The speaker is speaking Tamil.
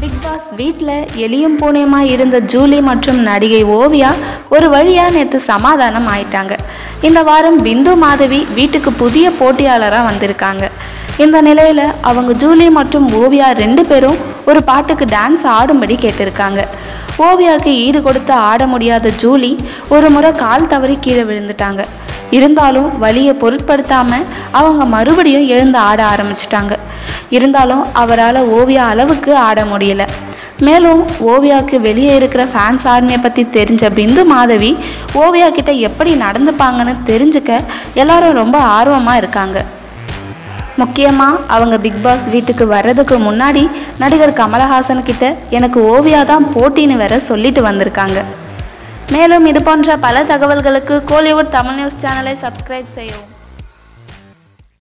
பிக் பாஸ் வீட்டில் எலியும் பூனையுமா இருந்த ஜூலி மற்றும் நடிகை ஓவியா ஒரு வழியாக நேற்று சமாதானம் ஆயிட்டாங்க இந்த வாரம் பிந்து மாதவி வீட்டுக்கு புதிய போட்டியாளராக வந்திருக்காங்க இந்த நிலையில் அவங்க ஜூலி மற்றும் ஓவியா ரெண்டு பேரும் ஒரு பாட்டுக்கு டான்ஸ் ஆடும்படி கேட்டிருக்காங்க ஓவியாவுக்கு ஈடு கொடுத்து ஆட முடியாத ஜூலி ஒரு முறை கால் தவறி கீழே விழுந்துட்டாங்க இருந்தாலும் வலியை பொருட்படுத்தாம அவங்க மறுபடியும் எழுந்து ஆட ஆரம்பிச்சிட்டாங்க இருந்தாலும் அவரால் ஓவியா அளவுக்கு ஆட முடியல மேலும் ஓவியாவுக்கு வெளியே இருக்கிற ஃபேன்ஸ் ஆர்மியை பற்றி தெரிஞ்ச பிந்து மாதவி ஓவியா கிட்ட எப்படி நடந்துப்பாங்கன்னு தெரிஞ்சுக்க எல்லாரும் ரொம்ப ஆர்வமாக இருக்காங்க முக்கியமாக அவங்க பிக் பாஸ் வீட்டுக்கு வர்றதுக்கு முன்னாடி நடிகர் கமலஹாசன் கிட்ட எனக்கு ஓவியா தான் போட்டின்னு வேற சொல்லிட்டு வந்திருக்காங்க மேலும் இது போன்ற பல தகவல்களுக்கு கோலிவுட் தமிழ் நியூஸ் சேனலை சப்ஸ்கிரைப் செய்யவும்